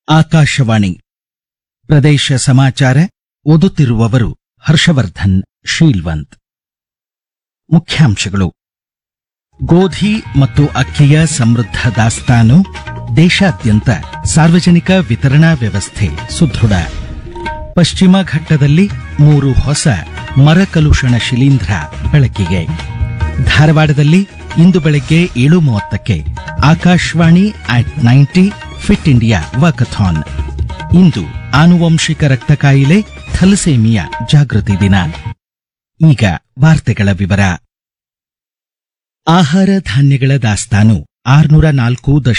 ಆಕಾಶವಾಣಿ ಪ್ರದೇಶ ಸಮಾಚಾರ ಓದುತ್ತಿರುವವರು ಹರ್ಷವರ್ಧನ್ ಶೀಲ್ವಂತ್ ಮುಖ್ಯಾಂಶಗಳು ಗೋಧಿ ಮತ್ತು ಅಕ್ಕಿಯ ಸಮೃದ್ಧ ದಾಸ್ತಾನು ದೇಶಾದ್ಯಂತ ಸಾರ್ವಜನಿಕ ವಿತರಣಾ ವ್ಯವಸ್ಥೆ ಸುದೃಢ ಪಶ್ಚಿಮ ಘಟ್ಟದಲ್ಲಿ ಮೂರು ಹೊಸ ಮರಕಲುಷಣ ಶಿಲೀಂಧ್ರ ಬೆಳಕಿಗೆ ಧಾರವಾಡದಲ್ಲಿ ಇಂದು ಬೆಳಗ್ಗೆ ಏಳು ಮೂವತ್ತಕ್ಕೆ Akashvani at ninety fit India walkathon ಇಂದು ಆನುವಂಶಿಕ ರಕ್ತ ಕಾಯಿಲೆ ಥಲಸೇಮಿಯಾ ಜಾಗೃತಿ ದಿನ ಈಗ ವಾರ್ತೆಗಳ ವಿವರ ಆಹಾರ ಧಾನ್ಯಗಳ ದಾಸ್ತಾನು ಆರ್ನೂರ ನಾಲ್ಕು ದಶ